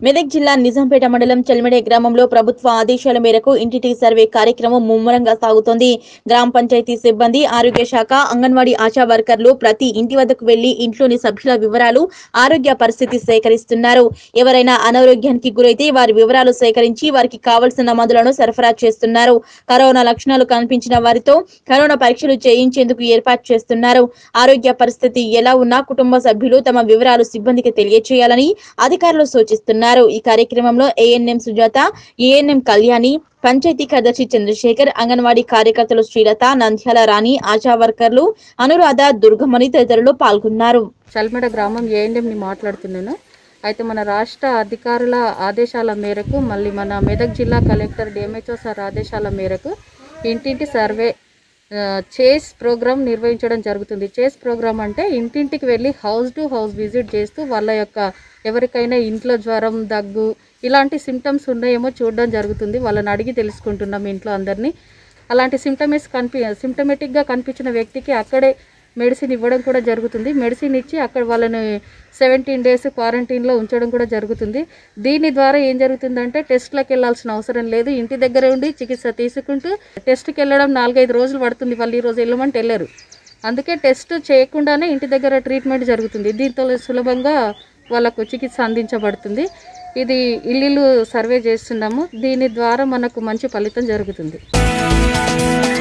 మెదక్ జిల్లా నిజాంపేట మండలం చెల్మెడే గ్రామంలో ప్రభుత్వ ఆదేశాల మేరకు ఇంటింటి సర్వే కార్యక్రమం ముమ్మరంగా సాగుతోంది గ్రామ పంచాయతీ సిబ్బంది ఆరోగ్య శాఖ అంగన్వాడీ ఆశా వర్కర్లు ప్రతి ఇంటి వద్దకు వెళ్లి ఇంట్లోని సభ్యుల వివరాలు ఆరోగ్య పరిస్థితి సేకరిస్తున్నారు ఎవరైనా అనారోగ్యానికి గురైతే వారి వివరాలు సేకరించి వారికి కావలసిన మందులను సరఫరా చేస్తున్నారు కరోనా లక్షణాలు కనిపించిన వారితో కరోనా పరీక్షలు చేయించేందుకు ఏర్పాటు చేస్తున్నారు ఆరోగ్య పరిస్థితి ఎలా ఉన్నా కుటుంబ సభ్యులు తమ వివరాలు సిబ్బందికి తెలియజేయాలని అధికారులు సూచిస్తున్నారు ఈ కార్యక్రమంలో ఏఎన్ఎం సుజాత ఏఎన్ఎం కళ్యాణి పంచాయతీ కార్యదర్శి చంద్రశేఖర్ అంగన్వాడీ కార్యకర్తలు శ్రీలత నంద్యాల రాణి ఆశా వర్కర్లు అనురాధ దుర్గమణి తదితరులు పాల్గొన్నారు చల్మెడ గ్రామం ఏఎన్ఎంని మాట్లాడుతున్నాను అయితే మన రాష్ట్ర అధికారుల ఆదేశాల మేరకు మళ్ళీ మన మెదక్ జిల్లా కలెక్టర్ డిఎంహెచ్ఓ సార్ ఆదేశాల మేరకు ఇంటింటి సర్వే ఆ, చేస్ ప్రోగ్రామ్ నిర్వహించడం జరుగుతుంది చేస్ ప్రోగ్రామ్ అంటే ఇంటింటికి వెళ్ళి హౌస్ టు హౌస్ విజిట్ చేస్తూ వాళ్ళ యొక్క ఎవరికైనా ఇంట్లో జ్వరం దగ్గు ఇలాంటి సిమ్టమ్స్ ఉన్నాయేమో చూడడం జరుగుతుంది వాళ్ళని అడిగి తెలుసుకుంటున్నాం ఇంట్లో అందరినీ అలాంటి సిమ్టమేస్ కనిపి సిమ్టమేటిక్గా కనిపించిన వ్యక్తికి అక్కడే మెడిసిన్ ఇవ్వడం కూడా జరుగుతుంది మెడిసిన్ ఇచ్చి అక్కడ వాళ్ళని సెవెంటీన్ డేస్ క్వారంటైన్లో ఉంచడం కూడా జరుగుతుంది దీని ద్వారా ఏం జరుగుతుందంటే టెస్ట్లకు వెళ్ళాల్సిన అవసరం లేదు ఇంటి దగ్గర ఉండి చికిత్స తీసుకుంటూ టెస్ట్కి వెళ్ళడం నాలుగైదు రోజులు పడుతుంది వాళ్ళు ఈ రోజు వెళ్ళమంటే వెళ్ళరు అందుకే టెస్ట్ చేయకుండానే ఇంటి దగ్గర ట్రీట్మెంట్ జరుగుతుంది దీంతో సులభంగా వాళ్ళకు చికిత్స అందించబడుతుంది ఇది ఇల్లు సర్వే చేస్తున్నాము దీని ద్వారా మనకు మంచి ఫలితం జరుగుతుంది